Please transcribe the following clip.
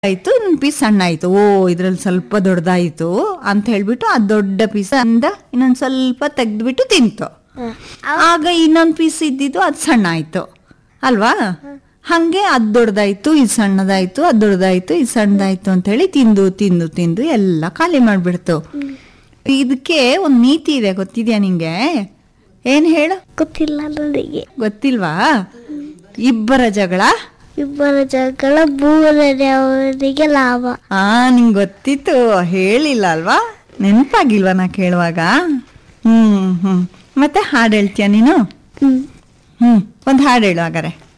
ಆಯ್ತು ಇನ್ನೊಂದು ಪೀಸ್ ಸಣ್ಣ ಆಯ್ತು ಓ ಇದ್ರಲ್ಲಿ ಸ್ವಲ್ಪ ದೊಡ್ಡದಾಯ್ತು ಅಂತ ಹೇಳ್ಬಿಟ್ಟು ಆ ದೊಡ್ಡ ಪೀಸ್ ಅಂದ ಇನ್ನೊಂದು ಸ್ವಲ್ಪ ತೆಗ್ದ್ಬಿಟ್ಟು ತಿಂತು ಆಗ ಇನ್ನೊಂದು ಪೀಸ್ ಇದ್ದಿದ್ದು ಅದು ಸಣ್ಣ ಆಯ್ತು ಅಲ್ವಾ ಹಂಗೆ ಅದು ದೊಡ್ಡದಾಯ್ತು ಇದು ಸಣ್ಣದಾಯ್ತು ಅದು ದೊಡ್ಡದಾಯ್ತು ಇದು ಸಣ್ಣದಾಯ್ತು ಅಂತ ಹೇಳಿ ತಿಂದು ತಿಂದು ತಿಂದು ಎಲ್ಲ ಖಾಲಿ ಮಾಡ್ಬಿಡ್ತು ಇದಕ್ಕೆ ಒಂದು ನೀತಿ ಇದೆ ಗೊತ್ತಿದ್ಯಾ ನಿಂಗೆ ಏನ್ ಹೇಳು ಗೊತ್ತಿಲ್ಲ ನನಗೆ ಗೊತ್ತಿಲ್ವಾ ಇಬ್ಬರ ಜಗಳ ಇಬ್ಬರ ಜಗಳ ಮೂರನೆಯವರಿಗೆ ಲಾಭ ಆ ನಿಂಗೆ ಗೊತ್ತಿತ್ತು ಹೇಳಿಲ್ಲ ಅಲ್ವಾ ನೆನಪಾಗಿಲ್ವಾ ನಾ ಕೇಳುವಾಗ ಹ್ಮ್ ಹ್ಮ್ ಮತ್ತೆ ಹಾಡು ಹೇಳ್ತೀಯ ನೀನು ಹ್ಮ್ ಹ್ಮ್ ಒಂದು ಹಾಡು ಹೇಳು ಹಾಗಾರೆ